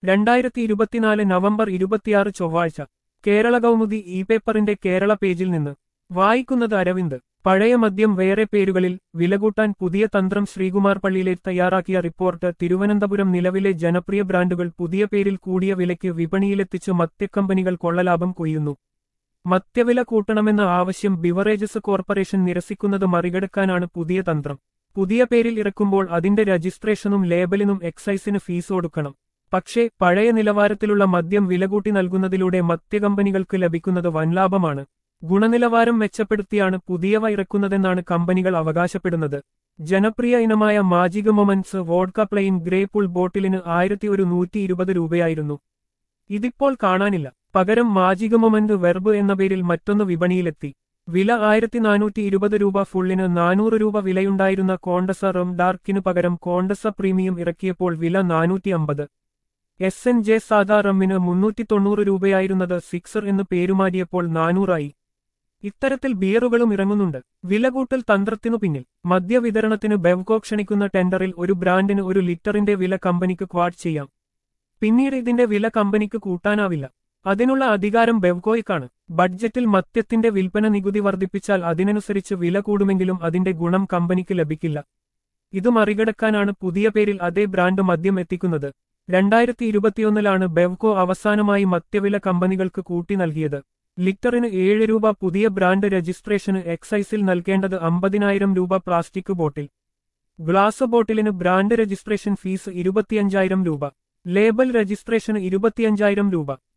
രണ്ടായിരത്തി ഇരുപത്തിനാല് നവംബർ ഇരുപത്തിയാറ് ചൊവ്വാഴ്ച കേരള കൗമുദി ഇ പേപ്പറിന്റെ കേരള പേജിൽ നിന്ന് വായിക്കുന്നത് അരവിന്ദ് പഴയ മദ്യം വേറെ പേരുകളിൽ വിലകൂട്ടാൻ പുതിയ തന്ത്രം ശ്രീകുമാർ പള്ളിയിലെ തയ്യാറാക്കിയ റിപ്പോർട്ട് തിരുവനന്തപുരം നിലവിലെ ജനപ്രിയ ബ്രാൻഡുകൾ പുതിയ പേരിൽ കൂടിയ വിലയ്ക്ക് വിപണിയിലെത്തിച്ച് മദ്യക്കമ്പനികൾ കൊള്ളലാഭം കൊയ്യുന്നു മദ്യവില കൂട്ടണമെന്ന ആവശ്യം ബിവറേജസ് കോർപ്പറേഷൻ നിരസിക്കുന്നത് മറികടക്കാനാണ് പുതിയ തന്ത്രം പുതിയ പേരിൽ ഇറക്കുമ്പോൾ അതിന്റെ രജിസ്ട്രേഷനും ലേബലിനും എക്സൈസിന് ഫീസ് കൊടുക്കണം പക്ഷേ പഴയ നിലവാരത്തിലുള്ള മദ്യം വിലകൂട്ടി നൽകുന്നതിലൂടെ മദ്യകമ്പനികൾക്ക് ലഭിക്കുന്നത് വൻലാഭമാണ് ഗുണനിലവാരം മെച്ചപ്പെടുത്തിയാണ് പുതിയവ ഇറക്കുന്നതെന്നാണ് കമ്പനികൾ അവകാശപ്പെടുന്നത് ജനപ്രിയ ഇനമായ മാജിക മൊമൻസ് വോഡ്ക പ്ലെയിൻ ഗ്രേ പുൾ ബോട്ടിലിന് ആയിരത്തി ഒരു നൂറ്റി ഇരുപത് രൂപയായിരുന്നു ഇതിപ്പോൾ കാണാനില്ല പകരം മാജിക മൊമന്റ് വെർബ് എന്ന പേരിൽ മറ്റൊന്ന് വിപണിയിലെത്തി വില ആയിരത്തി നാനൂറ്റി ഇരുപത് രൂപ ഫുള്ളിന് നാനൂറ് രൂപ വിലയുണ്ടായിരുന്ന കോണ്ടസ റം ഡാർക്കിനു പകരം കോണ്ടസ പ്രീമിയം ഇറക്കിയപ്പോൾ വില നാനൂറ്റി അമ്പത് എസ് എൻ ജെ സാദാ റമ്മിന് മുന്നൂറ്റി തൊണ്ണൂറ് രൂപയായിരുന്നത് സിക്സർ എന്ന് പേരുമാറ്റിയപ്പോൾ നാനൂറായി ഇത്തരത്തിൽ ബിയറുകളും ഇറങ്ങുന്നുണ്ട് വില കൂട്ടൽ തന്ത്രത്തിനു പിന്നിൽ മദ്യവിതരണത്തിന് ബെവ്കോ ക്ഷണിക്കുന്ന ടെൻഡറിൽ ഒരു ബ്രാൻഡിന് ഒരു ലിറ്ററിന്റെ വില കമ്പനിക്ക് ക്വാഡ് ചെയ്യാം പിന്നീട് ഇതിന്റെ വില കമ്പനിക്ക് കൂട്ടാനാവില്ല അതിനുള്ള അധികാരം ബെവ്കോയ്ക്കാണ് ബഡ്ജറ്റിൽ മദ്യത്തിന്റെ വിൽപ്പന നികുതി വർദ്ധിപ്പിച്ചാൽ അതിനനുസരിച്ച് വില കൂടുമെങ്കിലും അതിന്റെ ഗുണം കമ്പനിക്ക് ലഭിക്കില്ല ഇത് മറികടക്കാനാണ് പുതിയ പേരിൽ അതേ ബ്രാൻഡ് മദ്യം എത്തിക്കുന്നത് രണ്ടായിരത്തി ഇരുപത്തിയൊന്നിലാണ് ബെവ്കോ അവസാനമായി മദ്യവില കമ്പനികൾക്ക് കൂട്ടി നൽകിയത് ലിറ്ററിന് ഏഴ് രൂപ പുതിയ ബ്രാൻഡ് രജിസ്ട്രേഷന് എക്സൈസിൽ നൽകേണ്ടത് അമ്പതിനായിരം രൂപ പ്ലാസ്റ്റിക് ബോട്ടിൽ ഗ്ലാസ് ബോട്ടിലിന് ബ്രാൻഡ് രജിസ്ട്രേഷൻ ഫീസ് ഇരുപത്തിയഞ്ചായിരം രൂപ ലേബൽ രജിസ്ട്രേഷന് ഇരുപത്തിയഞ്ചായിരം രൂപ